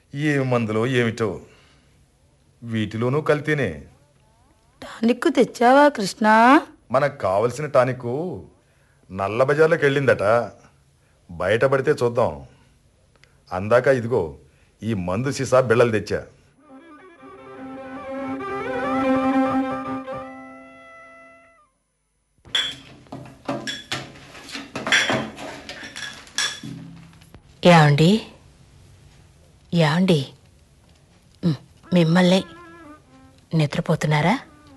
ఏమి మందులో ఏమిటో వీటిలోనూ కల్తీనే టానిక్ తెచ్చావా కృష్ణ మనకు కావలసిన టానిక్ నల్ల బజార్లోకి వెళ్ళిందట బయటపడితే చూద్దాం అందాక ఇదిగో ఈ మందు సీసా బిళ్ళలు తెచ్చా ఏమండి ఏమండి ఉమ్, మిమ్మల్ని నిద్రపోతున్నారా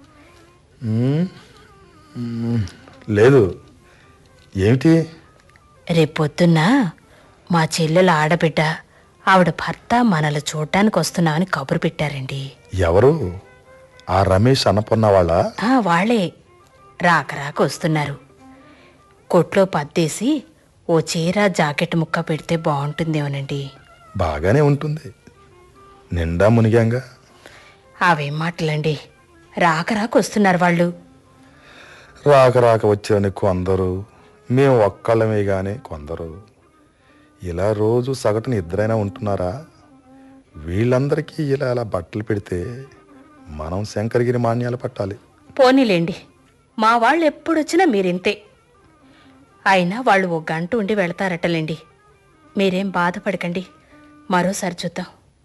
లేదు ఏమిటి రేపు పొద్దున్న మా చెల్లెల ఆడబిడ్డ ఆవిడ భర్త మనల్ని చూడటానికి వస్తున్నామని కబురు పెట్టారండి ఎవరు ఆ రమేష్ అన్నపూర్ణ వాళ్ళ ఆ, వాళ్ళే రాక రాక వస్తున్నారు కొట్లో పద్దేసి ఓ చీర జాకెట్ ముక్క పెడితే బాగుంటుందేమోనండి బాగానే ఉంటుంది నిండా మునిగాంగా అవేం మాటలండి రాక రాక వస్తున్నారు వాళ్ళు రాక రాక వచ్చారని కొందరు మేము ఒక్కళ్ళమే గాని కొందరు ఇలా రోజు సగటున ఇద్దరైనా ఉంటున్నారా వీళ్ళందరికీ ఇలా అలా బట్టలు పెడితే మనం శంకరగిరి మాన్యాలు పట్టాలి పోనీలేండి మా వాళ్ళు ఎప్పుడొచ్చినా మీరింతే అయినా వాళ్ళు ఓ గంట ఉండి వెళతారటలేండి మీరేం బాధపడకండి మరోసారి చూద్దాం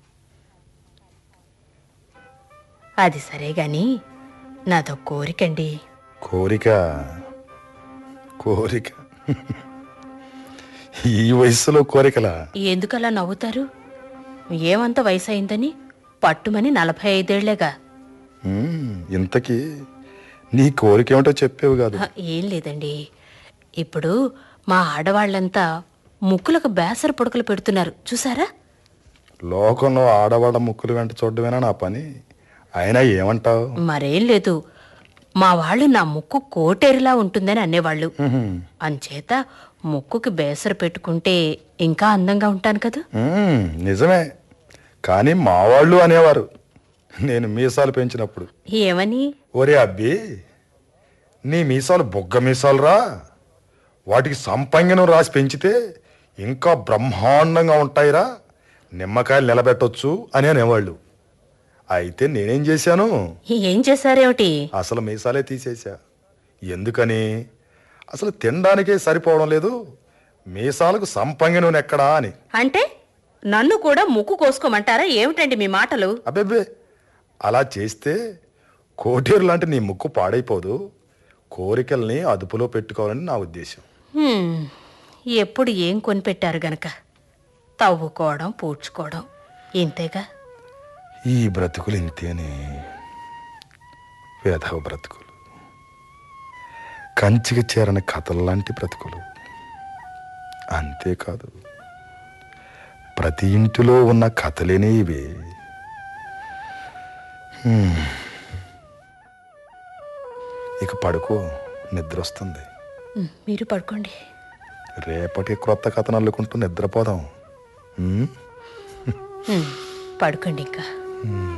అది సరే గాని నాదో కోరికండి కోరిక కోరిక ఈ వయసులో కోరికలా ఎందుకలా నవ్వుతారు ఏమంత వయసు అయిందని పట్టుమని నలభై ఐదేళ్లేగా ఉమ్, ఇంతకీ నీ కోరిక ఏమిటో చెప్పేవి కాదు హ, ఏం లేదండి ఇప్పుడు మా ఆడవాళ్ళంతా ముక్కులకు బేసర పొడకలు పెడుతున్నారు చూసారా లోకంలో ఆడవాళ్ళ ముక్కులు వెంట చూడడమేనా నా పని అయినా ఏమంటావు మరేం లేదు మా వాళ్ళు నా ముక్కు కోటేరులా ఉంటుందని అనేవాళ్ళు అంచేత ముక్కుకి బేసర పెట్టుకుంటే ఇంకా అందంగా ఉంటాను కదా మ్మ్, నిజమే కానీ మా వాళ్ళు అనేవారు నేను మీసాలు పెంచినప్పుడు ఏమని ఒరే అబ్బి నీ మీసాలు బొగ్గ మీసాలురా వాటికి సంపంగనం రాసి పెంచితే ఇంకా బ్రహ్మాండంగా ఉంటాయిరా నిమ్మకాయలు నిలబెట్టొచ్చు అని అనేవాళ్ళు అయితే నేనేం చేశాను ఏం చేశారేమిటి అసలు మీసాలే తీసేశా ఎందుకని అసలు తినడానికే సరిపోవడం లేదు మీసాలకు సంపంగి నూనె ఎక్కడా అని అంటే నన్ను కూడా ముక్కు కోసుకోమంటారా ఏమిటండి మీ మాటలు అబ్బెబ్బే అలా చేస్తే కోటేరు లాంటి నీ ముక్కు పాడైపోదు కోరికల్ని అదుపులో పెట్టుకోవాలని నా ఉద్దేశం హ్మ్, ఎప్పుడు ఏం కొనిపెట్టారు గనక తవ్వుకోవడం పూడ్చుకోవడం ఇంతేగా ఈ బ్రతుకులు ఇంతేనే వేధవ బ్రతుకులు కంచికి చేరని కథల్లాంటి బ్రతుకులు అంతేకాదు ప్రతి ఇంటిలో ఉన్న కథలేనే ఇవే హ్మ్. ఇక పడుకో నిద్ర వస్తుంది హ్మ్, మీరు పడుకోండి రేపటి క్రొత్త కథను అల్లుకుంటూ నిద్రపోదాం హ్మ్? హ్మ్, పడుకోండి ఇంకా